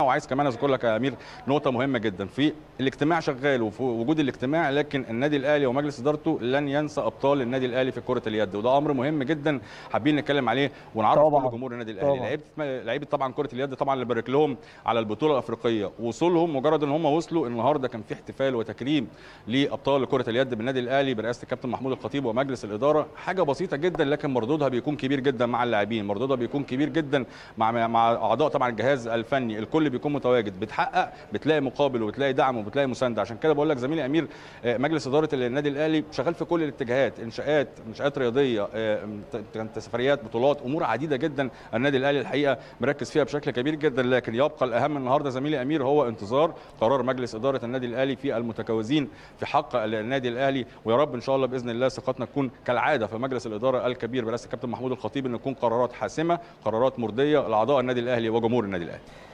وعايز كمان اذكر لك يا امير نقطه مهمه جدا في الاجتماع شغال وفي وجود الاجتماع لكن النادي الاهلي ومجلس ادارته لن ينسى ابطال النادي الاهلي في كره اليد وده امر مهم جدا حابين نتكلم عليه ونعرف طبعاً. كل جمهور النادي الاهلي طبعاً. لعيبه لعيبه طبعا كره اليد طبعا اللي بارك لهم على البطوله الافريقيه وصولهم مجرد ان هم وصلوا النهارده كان في احتفال وتكريم لابطال كره اليد بالنادي الاهلي برئاسه الكابتن محمود الخطيب ومجلس الاداره حاجه بسيطه جدا لكن مردودها بيكون كبير جدا مع اللاعبين مردودها بيكون كبير جدا مع مع اعضاء طبعا الجهاز الفني الكل بيكون متواجد بتحقق بتلاقي مقابل وبتلاقي دعم وبتلاقي مسانده عشان كده بقول لك زميلي امير آه، مجلس اداره النادي الاهلي شغال في كل الاتجاهات انشاءات انشاءات رياضيه آه، ت- سفريات بطولات امور عديده جدا النادي الاهلي الحقيقه مركز فيها بشكل كبير جدا لكن يبقى الاهم النهارده زميلي امير هو انتظار قرار مجلس اداره النادي الاهلي في المتجاوزين في حق النادي الاهلي ويا رب ان شاء الله باذن الله ثقتنا تكون كالعاده في مجلس الاداره الكبير برئاسه الكابتن محمود الخطيب ان تكون قرارات حاسمه قرارات مرضيه لاعضاء النادي الاهلي وجمهور النادي الاهلي